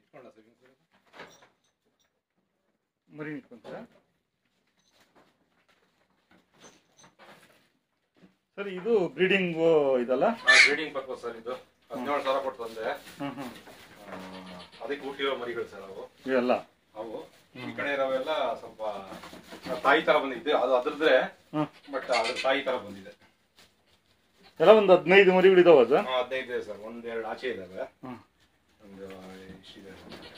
ಇಟ್ಕೊಂಡ sir insurance ಮರಿ ಇಟ್ಕೊಂತೀರಾ ಸರ್ ಇದು ಬ್ರೀಡಿಂಗ್ ಇದಲ್ಲ ಬ್ರೀಡಿಂಗ್ ಪರ್ಪಸ್ ಸರ್ ಇದು ಹದಿನೇಳು ಸಾವಿರ ಕೊಟ್ಟು ತಂದೆ ಹ್ಮ್ ಹ್ಮ್ ಆ, ಅದಕ್ಕೆ ಹುಟ್ಟಿರೋ ಮರಿಗಳು ಸರ್ ಅವು ಇವೆಲ್ಲ ಅವು ಈ ಕಡೆ ಇರೋವೆಲ್ಲ ಸ್ವಲ್ಪ ತಾಯಿ ತರ ಬಂದಿದೆ ಅದು ಅದ್ರದ್ದೇ ಹ್ಮ್ ಬಟ್ ಅದ್ರ ತಾಯಿ ತರ ಬಂದಿದೆ ಎಲ್ಲ ಒಂದು ಹದಿನೈದು ಮರಿಗಳು ಇದಾವ ಸರ್ ಆ, ಹದಿನೈದು ಇದೆ ಸರ್ ಒಂದೆರಡು ಆಚೆ ಇದಾವೆ ಹ್ಮ್ ಒಂದು ಇಷ್ಟಿದೆ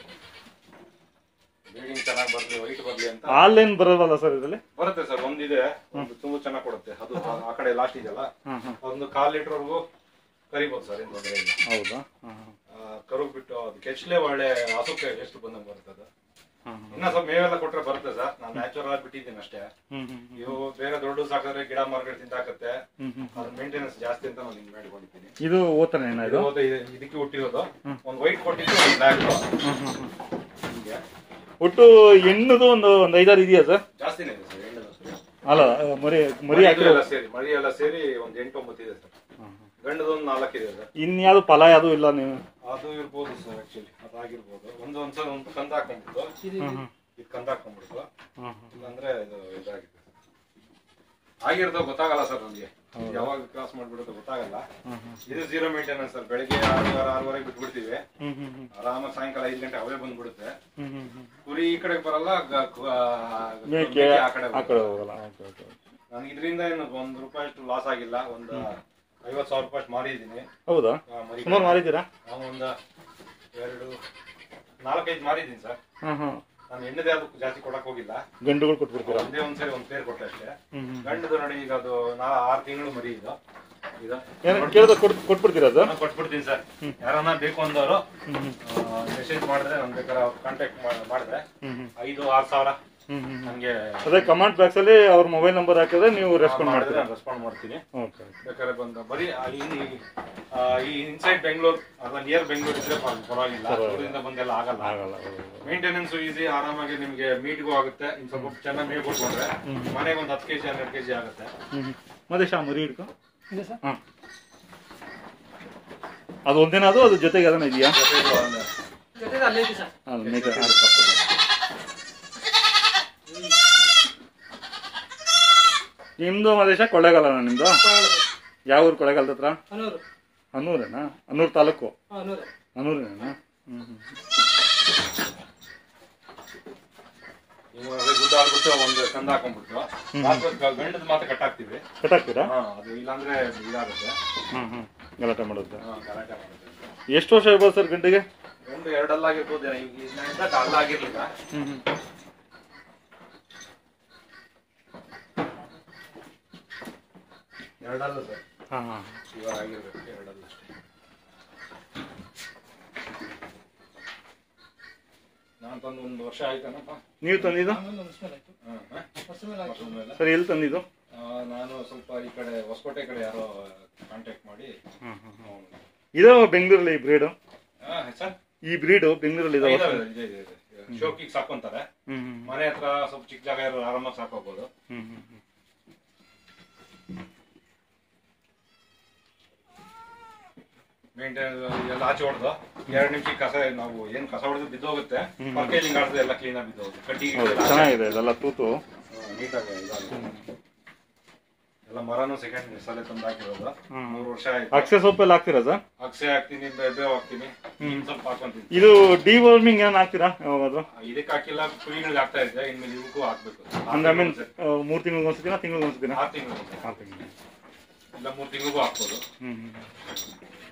ಬ್ರೀಡಿಂಗ್ ಚೆನ್ನಾಗಿ ಬರ್ಲಿ ವೈಟ್ ಬರ್ಲಿ ಅಂತ ಹಾಲೇನ್ ಬರಲ್ವಲ್ಲ ಸರ್ ಇದರಲ್ಲಿ ಬರುತ್ತೆ ಸರ್ ಒಂದಿದೆ ಒಂದು ತುಂಬಾ ಚೆನ್ನಾಗಿ ಕೊಡುತ್ತೆ ಅದು ಆ- ಆ ಕಡೆ ಲಾಸ್ಟ್ ಇದೆಯಲ್ಲ ಹ್ಮ್ ಹ್ಮ್ ಒಂದು ಕಾಲ್ ಲೀಟರ್ ವರೆಗೂ ಕರಿಬೋದು ಸರ್ ಏನು ತೊಂದರೆ ಇಲ್ಲ ಹೌದಾ ಹ್ಮ್ ಹ್ಮ್ ಆ, ಕರುಗ್ ಬಿಟ್ಟು ಅದು ಕೆಚ್ಚಲೇ ಒಳ್ಳೆ ಹಸುಕ್ಕೆ ಎಷ್ಟು ಬಂದಂಗೆ ಬರುತ್ತೆ ಅದು ಹ್ಮ್ ಹ್ಮ್ ಇನ್ನ ಸ್ವಲ್ಪ ಮೇವೆಲ್ಲ ಕೊಟ್ರೆ ಬರುತ್ತೆ ಸರ್ ನಾನು ನ್ಯಾಚುರಲ್ ಆಗಿ ಬಿಟ್ಟಿದ್ದೀನಿ ಅಷ್ಟೇ ಹ್ಮ್ ಹ್ಮ್ ಇವು ಬೇರೆ ದೊಡ್ಡ ಸಾಕಿದ್ರೆ ಗಿಡ ಮರಗಳು ತಿಂದಾಕತ್ತೆ ಹ್ಮ್ ಹ್ಮ್ ಅದ್ರ ಮೇಂಟೆನೆನ್ಸ್ ಜಾಸ್ತಿ ಅಂತ ನಾನು ಹಿಂಗ್ ಮಾಡ್ಕೊಂಡಿದ್ದೀನಿ ಇದು ಓತನ ಏನ ಇದು ಇದು ಹೋದ ಇದೆ- ಇದಕ್ಕೆ ಹುಟ್ಟಿರೋದು ಒಂದು ವೈಟ್ ಕೊಟ್ಟಿದ್ದು ಒಂದು ಬ್ಲ್ಯಾಕ್ ಹ್ಮ್ ಹ್ಮ್ ಹ್ಮ್ ಹೀಗೆ ಒಟ್ಟು ಹೆಣ್ಣದು ಒಂದು ಒಂದು ಐದಾರು ಇದೆಯಾ ಸರ್ ಜಾಸ್ತಿನೇ ಇದೆ ಸರ್ ಹೆಣ್ಣೆಲ್ಲ ಸೇರಿ. ಅಲ್ಲ ಆ, ಮರಿ ಮರಿ ಮರಿ ಹಾಕಿರೋ ಎಲ್ಲ ಸೇರಿ ಮರಿ ಎಲ್ಲ ಸೇರಿ ಒಂದು ಎಂಟು ಒಂಬತ್ತು ಇದೆ ಸರ್ ಗಂಡದೊಂದು ನಾಲ್ಕು ಇದೆ ಸರ್ ಇನ್ಯಾವುದು ಫಲ ಯಾವುದು ಇಲ್ಲ ನೀವು ಅದು ಇರ್ಬೋದು ಸರ್ ಆಕ್ಚುಲಿ ಅದಾಗಿರ್ಬೋದು ಒಂದು ಒಂದ್ಸಲ ಒಂದು ಕಂದ ಹಾಕೊಂಡ್ಬಿಟ್ಟು ಇದು ಕಂದ ಹಾಕೊಂಡ್ಬಿಟ್ಟು ಹ್ಮ್ ಹ್ಮ್ ಇಲ್ಲಾಂದ್ರೆ ಇದು ಇದಾಗಿದೆ ಆಗಿರೋದು ಗೊತ್ತಾಗಲ್ಲ ಸರ್ ನನಗೆ ಯಾವಾಗ ಕ್ರಾಸ್ ಮಾಡ್ಬಿಡೋದು ಗೊತ್ತಾಗಲ್ಲ ಇದು ಜೀರೋ ಮೇಂಟೆನೆನ್ಸ್ ಸರ್ ಬೆಳಿಗ್ಗೆ ಆರೂವರೆ ಆರೂವರೆಗೆ ಬಿಟ್ಬಿಡ್ತೀವಿ ಹ್ಮ್ ಹ್ಮ್ ಹ್ಮ್ ಆರಾಮಾಗಿ ಸಾಯಂಕಾಲ ಐದು ಗಂಟೆ ಅವೇ ಬಂದ್ಬಿಡುತ್ತೆ ಹ್ಮ್ ಹ್ಮ್ ಹ್ಮ್ ಕುರಿ ಈ ಕಡೆ ಬರಲ್ಲ ಗ- ಕು- ಆ, ಮೇಕೆ ಮೇಕೆ ಆ ಕಡೆ ಆ ಕಡೆ ಬರಲ್ಲ. ಹೋಗಲ್ಲ ಓಕೆ ಓಕೆ ನನಗೆ ಇದರಿಂದ ಏನು ಒಂದ್ ರೂಪಾಯಿ ಅಷ್ಟು ಲಾಸ್ ಆಗಿಲ್ಲ ಒಂದು ಐವತ್ತು ಸಾವಿರ ರೂಪಾಯಿ ಅಷ್ಟು ಮಾರಿದ್ದೀನಿ ಹೌದಾ ಆ, ಮರಿ ಸುಮಾರು ಮಾರಿದ್ದೀರಾ ನಾನು ಒಂದು ಎರಡು ನಾಲ್ಕೈದು ಮಾರಿದ್ದೀನಿ ಸರ್ ಹಾಂ ಹಾಂ ನಾನು ಹೆಣ್ಣದೇ ಅದಕ್ಕೆ ಜಾಸ್ತಿ ಕೊಡಕ್ ಹೋಗಿಲ್ಲ ಗಂಡುಗಳು ಕೊಟ್ಬಿಡ್ತೀರಾ ಒಂದೇ ಒಂದ್ಸರಿ ಒಂದ್ ಪೇರ್ ಕೊಟ್ಟೆ ಅಷ್ಟೇ ಹ್ಮ್ ಹ್ಮ್ ಗಂಡದು ನೋಡಿ ಈಗ ಅದು ನಾ ಆರು ತಿಂಗಳು ಮರಿ ಇದು ಇದು ಏನು ಕೇಳಿದ್ರೆ ಕೊಟ್ ಕೊಟ್ಬಿಡ್ತೀರಾ ಅದು ನಾನು ಕೊಟ್ಬಿಡ್ತೀನಿ ಸರ್ ಯಾರನ್ನ ಬೇಕು ಅಂದವರು ಹ್ಮ್ ಹ್ಮ್ ಮೆಸೇಜ್ ಮಾಡಿದ್ರೆ ನನ್ ಬೇಕಾದ್ರೆ ಕಾಂಟ್ಯಾಕ್ಟ್ ಮಾಡಿದ್ರೆ ಹ್ಮ್ ಹ್ಮ್ ಐದು ಆರು ಸಾವಿರ ಹ್ಮ್ ಹ್ಮ್ ನನಗೆ ಅದೇ ಕಮೆಂಟ್ ಬಾಕ್ಸ್ ಅಲ್ಲಿ ಅವ್ರ ಮೊಬೈಲ್ ನಂಬರ್ ಹಾಕಿದ್ರೆ ನೀವು ರೆಸ್ಪಾಂಡ್ ಮಾಡ್ತೀರಾ ನಾನು ರೆಸ್ಪಾಂಡ್ ಮಾಡ್ತೀನಿ ಓಕೆ ಬೇಕಾದ್ರೆ ಬಂದು ಬರೀ ಆ ಈ- ಆ, ಈ ಇನ್ಸೈಡ್ ಬೆಂಗಳೂರು ಅಲ್ಲ ನಿಯರ್ ಬೆಂಗಳೂರು ಇದ್ರೆ ಪರ- ಪರವಾಗಿಲ್ಲ ದೂರದಿಂದ ಬಂದೆಲ್ಲ ಆಗಲ್ಲ ಆಗಲ್ಲ ಮೇಂಟೆನೆನ್ಸ್ ಈಸಿ ಆರಾಮಾಗಿ ನಿಮ್ಗೆ ಮೀಟ್ಗೂ ಆಗುತ್ತೆ ಇನ್ ಸ್ವಲ್ಪ ಚೆನ್ನಾಗಿ ಮೇವು ಕೊಟ್ಕೊಂಡ್ರೆ ಮನೆಗೆ ಒಂದು ಹತ್ತು ಕೆಜಿ ಹನ್ನೆರಡು ಕೆಜಿ ಆಗುತ್ತೆ ಹ್ಮ್ ಹ್ಮ್ ಮತ್ತೆ ಶಾ ಮರಿ ಹಿಡ್ಕೊ ಇದೆ ಸರ್ ಹಾಂ ಅದು ಒಂದೇನ ಅದು ಅದ್ರ ಜೊತೆಗೆ ಅದನ್ನ ಇದೆಯಾ ಜೊತೆಗೆ ಒಂದು ಜೊತೆಗೆ ಅಲ್ಲೇ ಇದೆ ಸರ್ ಅದು ಮೇಕ ಎರಡು ಕಪ್ಪು ಇದೆ. ನಿಮ್ದು ಮದೇಶ ಕೊಳ್ಳೇಗಾಲ ನಿಮ್ದು ಯಾವ ಊರು ಕೊಳ್ಳೇಗಾಲದ ಹತ್ರ ಹನೂರು ಹನ್ನೂರೇನಾ ಹನ್ನೂರು ತಾಲೂಕು ಹಾಂ ಹನೂರು ಹನ್ನೂರೇನಾ ಹ್ಮ್ ಹ್ಮ್ ನೀವು ಅದೇ ಗುಡ್ಡ ಆಡ್ಬಿಟ್ಟು ಒಂದು ಕಂದ ಹಾಕೊಂಡ್ಬಿಟ್ಟು ಮಾತ್ರ ಗಂಡದ ಮಾತ್ರ ಕಟ್ ಹಾಕ್ತಿವಿ ಕಟ್ಟಾಕ್ತೀರಾ ಹಾ ಅದು ಇಲ್ಲಾಂದ್ರೆ ಇದಾಗುತ್ತೆ ಹ್ಮ್ ಹ್ಮ್ ಗಲಾಟೆ ಮಾಡೋದು ಹಾ, ಗಲಾಟೆ ಮಾಡುತ್ತೆ ಎಷ್ಟು ವರ್ಷ ಇರ್ಬೋದು ಸರ್ ಗಂಟೆಗೆ ಗಂಡು ಎರಡಲ್ಲ ಆಗಿರ್ಬೋದು ಈಗ ಇನ್ನ ಅಲ್ಲ ಆಗಿರ್ಲಿಲ್ಲ ಹ್ಮ್ ಹ್ಮ್ ಎರಡಲ್ಲ ಸರ್ ಹಾಂ ಹಾಂ ಇವಾಗ ಆಗಿರ್ಬೇಕು ಎರಡಲ್ಲ ಅಷ್ಟೇ ನಾನು ತಂದು ಒಂದು ವರ್ಷ ಆಯ್ತಾನಪ್ಪ ನೀವು ತಂದಿದ್ದು ಆಮೇಲೆ ವರ್ಷ ಮೇಲೆ ಆಯ್ತು ಹಾ, ಹಾ. ವರ್ಷ ಮೇಲೆ ಆಯ್ತು ವರ್ಷದ ಮೇಲೆ ಸರ್ ಎಲ್ಲಿ ತಂದಿದ್ದು ಆ, ನಾನು ಸ್ವಲ್ಪ ಈ ಕಡೆ ಹೊಸಕೋಟೆ ಕಡೆ ಯಾರೋ ಕಾಂಟ್ಯಾಕ್ಟ್ ಮಾಡಿ ಹ್ಮ್ ಹ್ಮ್ ಹ್ಮ್ ಅವ್ನು- ಇದಾವ ಬೆಂಗಳೂರಲ್ಲಿ ಈ ಬ್ರೀಡು ಆ, ಸರ್ ಈ ಬ್ರೀಡು ಬೆಂಗಳೂರಲ್ಲಿ ಇದಾವ ಇದಾವೆ, ಇದೆ, ಇದೆ, ಇದೆ. ಶೋಕಿಗೆ ಸಾಕೊಂತಾರೆ ಹ್ಮ್ ಹ್ಮ್ ಮನೆ ಹತ್ರ ಸ್ವಲ್ಪ ಚಿಕ್ಕ ಜಾಗ ಇರೋ ಆರಾಮಾಗಿ ಸಾಕೋಬಹುದು ಹ್ಮ್ ಹ್ಮ್ ಹ್ಮ್ ಮೇಂಟೈನ್ ಎಲ್ಲ ಆಚೆ ಹೊಡೆದು ಎರಡು ನಿಮಿಷ ಕಸ ನಾವು ಏನ್ ಕಸ ಹೊಡೆದು ಬಿದ್ದೋಗುತ್ತೆ ಪರ್ಕೈಲಿ ಹಿಂಗಾಡ್ದು ಎಲ್ಲ ಕ್ಲೀನ್ ಆಗಿ ಬಿದ್ದೋಗುತ್ತೆ ಕಡ್ಡಿ ಗಿಡ್ಡಿ ಹೌದು ಎಲ್ಲ ಚೆನ್ನಾಗಿದೆ ಇದೆಲ್ಲ ತೂತು ನೀಟಾಗಿ ಇದಾಗುತ್ತೆ ಎಲ್ಲ ಮರನು ಸೆಕೆಂಡ್ ಸಲ ತಂದು ಹಾಕಿರೋದು ಹ್ಮ್. ಮೂರು ವರ್ಷ ಆಯ್ತು ಅಕ್ಷಯ ಸೊಪ್ಪೆಲ್ಲ ಹಾಕ್ತೀರಾ ಸರ್ ಅಕ್ಷಯ ಹಾಕ್ತೀನಿ ಬೇವು ಹಾಕ್ತೀನಿ ಇನ್ ಸ್ವಲ್ಪ ಹಾಕೊಂತೀನಿ ಇದು ಡಿವರ್ಮಿಂಗ್ ಏನ್ ಹಾಕ್ತೀರಾ ಯಾವಾಗಾದ್ರು ಇದಕ್ಕೆ ಹಾಕಿಲ್ಲ ಕುರಿಗಳಿಗೆ ಹಾಕ್ತಾ ಇದ್ದೆ ಇನ್ಮೇಲೆ ಇವಕ್ಕೂ ಹಾಕ್ಬೇಕು ಅಂದ್ರೆ ಐ ಮೀನ್ ಮೂರ್ ತಿಂಗಳಿಗೆ ಒಂದ್ಸತಿನ ತಿಂಗಳಿಗೆ ಒಂದ್ಸತಿನ ಆರು ತಿಂಗಳು ಆರು ತಿಂಗಳು ಇಲ್ಲ ಮೂರು ತಿಂಗಳಿಗೂ ಹಾಕ್ಬೋದು ಹ್ಮ್ ಹ್ಮ್